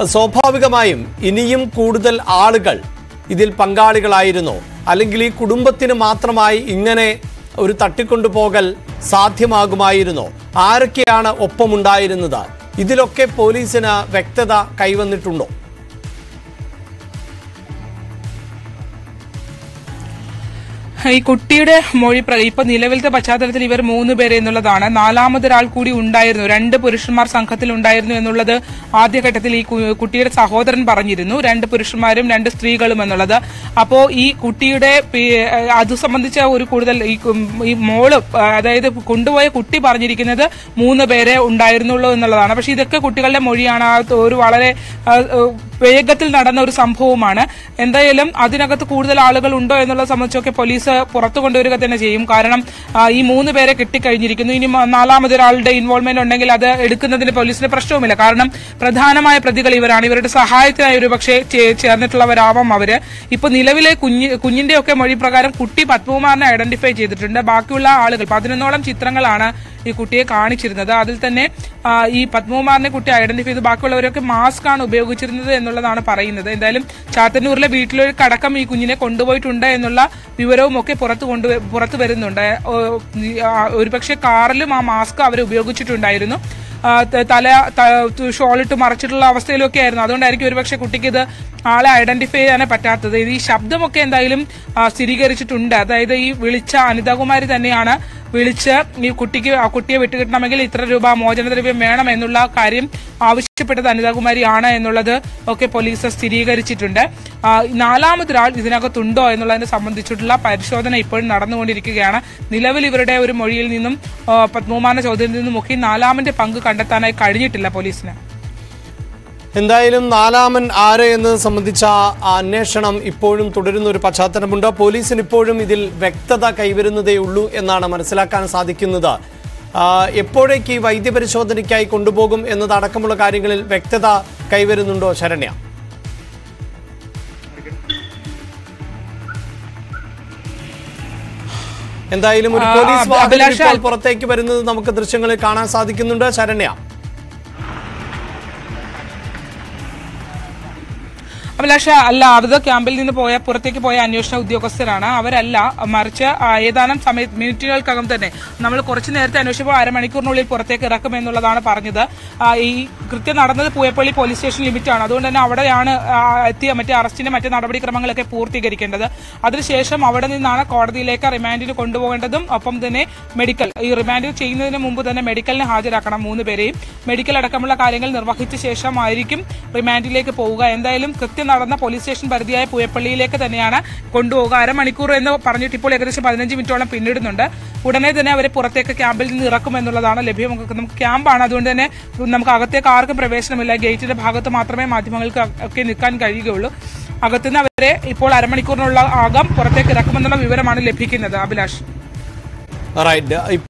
സ്വാഭാവികമായും ഇനിയും കൂടുതൽ ആളുകൾ ഇതിൽ പങ്കാളികളായിരുന്നോ അല്ലെങ്കിൽ ഈ കുടുംബത്തിന് മാത്രമായി ഇങ്ങനെ ഒരു തട്ടിക്കൊണ്ടുപോകൽ സാധ്യമാകുമായിരുന്നോ ആരൊക്കെയാണ് ഒപ്പമുണ്ടായിരുന്നത് ഇതിലൊക്കെ പോലീസിന് വ്യക്തത കൈവന്നിട്ടുണ്ടോ ഈ കുട്ടിയുടെ മൊഴി പ്ര- ഇപ്പൊ നിലവിലത്തെ പശ്ചാത്തലത്തിൽ ഇവർ മൂന്ന് പേര് എന്നുള്ളതാണ് നാലാമതൊരാൾ കൂടി ഉണ്ടായിരുന്നു രണ്ട് പുരുഷന്മാർ സംഘത്തിൽ ഉണ്ടായിരുന്നു എന്നുള്ളത് ആദ്യഘട്ടത്തിൽ ഈ കു- കുട്ടിയുടെ സഹോദരൻ പറഞ്ഞിരുന്നു രണ്ട് പുരുഷന്മാരും രണ്ട് സ്ത്രീകളും എന്നുള്ളത് അപ്പോ ഈ കുട്ടിയുടെ പി- അത് സംബന്ധിച്ച ഒരു കൂടുതൽ ഈ കു- ഈ മോള് അതായത് കൊണ്ടുപോയ കുട്ടി പറഞ്ഞിരിക്കുന്നത് മൂന്ന് പേരെ ഉണ്ടായിരുന്നുള്ളൂ എന്നുള്ളതാണ് പക്ഷെ ഇതൊക്കെ കുട്ടികളുടെ മൊഴിയാണ് ആ ഒരു വളരെ ആ, വേഗത്തിൽ നടന്ന ഒരു സംഭവമാണ് എന്തായാലും അതിനകത്ത് കൂടുതൽ ആളുകൾ ഉണ്ടോ എന്നുള്ളത് സംബന്ധിച്ചൊക്കെ പോലീസ് പുറത്തു കൊണ്ടുവരിക തന്നെ ചെയ്യും കാരണം ആ, ഈ മൂന്ന് പേരെ കിട്ടിക്കഴിഞ്ഞിരിക്കുന്നു ഇനി മ- നാലാമതൊരാളുടെ ഇൻവോൾവ്മെന്റ് ഉണ്ടെങ്കിൽ അത് എടുക്കുന്നതിന് പോലീസിന് പ്രശ്നവുമില്ല കാരണം പ്രധാനമായ പ്രതികൾ ഇവരാണ് ഇവരുടെ സഹായത്തിനായി ഒരു പക്ഷേ ചേർന്നിട്ടുള്ളവരാവാം അവര് ഇപ്പൊ നിലവിലെ കുഞ്ഞ് കുഞ്ഞിന്റെ ഒക്കെ മൊഴി പ്രകാരം കുട്ടി പത്മകുമാറിനെ ഐഡന്റിഫൈ ചെയ്തിട്ടുണ്ട് ബാക്കിയുള്ള ആളുകൾ പതിനൊന്നോളം ചിത്രങ്ങളാണ് ഈ കുട്ടിയെ കാണിച്ചിരുന്നത് അതിൽ തന്നെ ആ, ഈ പത്മകുമാറിനെ കുട്ടി ഐഡന്റിഫൈ ചെയ്ത് ബാക്കിയുള്ളവരൊക്കെ മാസ്ക് ആണ് ഉപയോഗിച്ചിരുന്നത് എന്നുള്ളതാണ് പറയുന്നത് എന്തായാലും ചാത്തന്നൂരിലെ വീട്ടിലൊരു അടക്കം ഈ കുഞ്ഞിനെ കൊണ്ടുപോയിട്ടുണ്ട് എന്നുള്ള വിവരവും ഒക്കെ പുറത്ത് കൊണ്ടു പുറത്തു വരുന്നുണ്ട് ഓ, ഈ, ആ, ഒരുപക്ഷെ കാറിലും ആ മാസ്ക് അവർ ഉപയോഗിച്ചിട്ടുണ്ടായിരുന്നു ആ, ത- തല ത- ഷോളിട്ട് മറച്ചിട്ടുള്ള അവസ്ഥയിലൊക്കെ ആയിരുന്നു അതുകൊണ്ടായിരിക്കും ഒരുപക്ഷെ കുട്ടിക്ക് ഇത് ആളെ ഐഡന്റിഫൈ ചെയ്യാനേ പറ്റാത്തത് ഇത് ഈ ശബ്ദമൊക്കെ എന്തായാലും ആ, സ്ഥിരീകരിച്ചിട്ടുണ്ട് അതായത് ഈ വിളിച്ച അനിതാകുമാരി തന്നെയാണ് വിളിച്ച് ഈ കുട്ടിക്ക് ആ കുട്ടിയെ വിട്ടുകിട്ടണമെങ്കിൽ ഇത്ര രൂപ മോചനദ്രവ്യം വേണം എന്നുള്ള കാര്യം ആവശ്യപ്പെട്ടത് അനിതാകുമാരിയാണ് എന്നുള്ളത് ഒക്കെ പോലീസ് സ്ഥിരീകരിച്ചിട്ടുണ്ട് ആ, നാലാമതൊരാൾ ഇതിനകത്തുണ്ടോ എന്നുള്ളതിനെ സംബന്ധിച്ചിട്ടുള്ള പരിശോധന ഇപ്പോഴും നടന്നുകൊണ്ടിരിക്കുകയാണ് നിലവിൽ ഇവരുടെ ഒരു മൊഴിയിൽ നിന്നും ആ, പത്മകുമാറിന്റെ ചോദ്യത്തിൽ നിന്നും ഒക്കെ നാലാമന്റെ പങ്ക് കണ്ടെത്താനായി കഴിഞ്ഞിട്ടില്ല പോലീസിന് എന്തായാലും നാലാമൻ ആര് എന്നത് സംബന്ധിച്ച ആ അന്വേഷണം ഇപ്പോഴും തുടരുന്ന ഒരു പശ്ചാത്തലമുണ്ട് പോലീസിന് ഇപ്പോഴും ഇതിൽ വ്യക്തത കൈവരുന്നതേ ഉള്ളൂ എന്നാണ് മനസ്സിലാക്കാൻ സാധിക്കുന്നത് ആ, എപ്പോഴേക്ക് ഈ വൈദ്യപരിശോധനയ്ക്കായി കൊണ്ടുപോകും എന്നതടക്കമുള്ള കാര്യങ്ങളിൽ വ്യക്തത കൈവരുന്നുണ്ടോ ശരണ്യ എന്തായാലും ഒരു ആ, പോലീസ് അഭി- വാഹനം അഭിലാഷ് ഇപ്പോൾ അൽ- പുറത്തേക്ക് വരുന്നത് നമുക്ക് ദൃശ്യങ്ങളിൽ കാണാൻ സാധിക്കുന്നുണ്ട് ശരണ്യ അഭിലാഷ അല്ല അത് ക്യാമ്പിൽ നിന്ന് പോയ പുറത്തേക്ക് പോയ അന്വേഷണ ഉദ്യോഗസ്ഥരാണ് അവരല്ല മറിച്ച് ആ, ഏതാനും സമയ മിനിറ്റുകൾക്കകം തന്നെ നമ്മൾ കുറച്ചു നേരത്തെ അന്വേഷിച്ചപ്പോൾ അരമണിക്കൂറിനുള്ളിൽ പുറത്തേക്ക് ഇറക്കും എന്നുള്ളതാണ് പറഞ്ഞത് ആ, ഈ കൃത്യം നടന്നത് പൂയപ്പള്ളി പോലീസ് സ്റ്റേഷൻ ലിമിറ്റാണ് അതുകൊണ്ട് തന്നെ അവിടെയാണ് ആ, എത്തിയ മറ്റേ അറസ്റ്റിന്റെ മറ്റ് നടപടിക്രമങ്ങളൊക്കെ പൂർത്തീകരിക്കേണ്ടത് അതിനുശേഷം അവിടെ നിന്നാണ് കോടതിയിലേക്ക് റിമാൻഡിന് കൊണ്ടുപോകേണ്ടതും ഒപ്പം തന്നെ മെഡിക്കൽ ഈ റിമാൻഡ് ചെയ്യുന്നതിന് മുമ്പ് തന്നെ മെഡിക്കലിന് ഹാജരാക്കണം മൂന്ന് പേരെയും മെഡിക്കൽ അടക്കമുള്ള കാര്യങ്ങൾ നിർവഹിച്ച ശേഷമായിരിക്കും റിമാൻഡിലേക്ക് പോവുക എന്തായാലും കൃത്യം നടന്ന പോലീസ് സ്റ്റേഷൻ പരിധിയായ പൂയപ്പള്ളിയിലേക്ക് തന്നെയാണ് കൊണ്ടുപോകുക അരമണിക്കൂർ എന്ന് പറഞ്ഞിട്ട് ഇപ്പോൾ ഏകദേശം പതിനഞ്ച് മിനിറ്റോളം പിന്നിടുന്നുണ്ട് ഉടനെ തന്നെ അവരെ പുറത്തേക്ക് ക്യാമ്പിൽ നിന്ന് ഇറക്കും എന്നുള്ളതാണ് ലഭ്യം നമുക്ക് ക്യാമ്പാണ് അതുകൊണ്ട് തന്നെ നമുക്ക് അകത്തേക്ക് ആർക്കും പ്രവേശനമില്ല ഗേറ്റിന്റെ ഭാഗത്ത് മാത്രമേ മാധ്യമങ്ങൾക്ക് ഒക്കെ നിൽക്കാൻ കഴിയുകയുള്ളൂ അകത്തുനിന്ന് അവരെ ഇപ്പോൾ അരമണിക്കൂറിനുള്ള ആകം പുറത്തേക്ക് ഇറക്കുമെന്നുള്ള വിവരമാണ് ലഭിക്കുന്നത് അഭിലാഷ് റൈറ്റ്